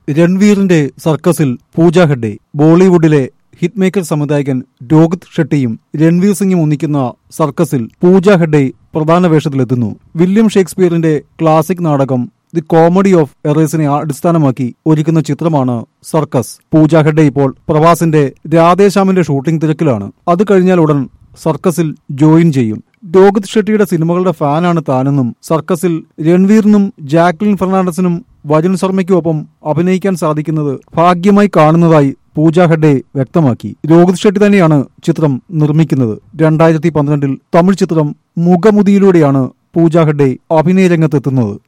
രൺവീറിന്റെ സർക്കസിൽ പൂജ ഹെഡ്ഡെ ബോളിവുഡിലെ ഹിറ്റ്മേക്കർ സംവിധായകൻ രോഹിത് ഷെട്ടിയും രൺവീർ സിംഗും ഒന്നിക്കുന്ന സർക്കസിൽ പൂജ ഹെഡ്ഡെ പ്രധാന വേഷത്തിലെത്തുന്നു വില്യം ഷേക്സ്പിയറിന്റെ ക്ലാസിക് നാടകം ദി കോമഡി ഓഫ് എറേസിനെ അടിസ്ഥാനമാക്കി ഒരുക്കുന്ന ചിത്രമാണ് സർക്കസ് പൂജ ഹെഡ്ഡെ ഇപ്പോൾ പ്രവാസിന്റെ രാധേശ്യാമിന്റെ ഷൂട്ടിംഗ് തിരക്കിലാണ് അത് കഴിഞ്ഞാൽ ഉടൻ സർക്കസിൽ ജോയിൻ ചെയ്യും രോഹിത് ഷെട്ടിയുടെ സിനിമകളുടെ ഫാനാണ് താനെന്നും സർക്കസിൽ രൺവീറിനും ജാക്ലിൻ ഫെർണാണ്ടസിനും വജൻ ശർമ്മയ്ക്കുമൊപ്പം അഭിനയിക്കാൻ സാധിക്കുന്നത് ഭാഗ്യമായി കാണുന്നതായി പൂജ ഹെഡ്ഡെ വ്യക്തമാക്കി രോഹിത് ഷെട്ടി തന്നെയാണ് ചിത്രം നിർമ്മിക്കുന്നത് രണ്ടായിരത്തി പന്ത്രണ്ടിൽ തമിഴ് ചിത്രം മുഖമുതിയിലൂടെയാണ് പൂജ ഹെഡ്ഡെ അഭിനയ രംഗത്തെത്തുന്നത്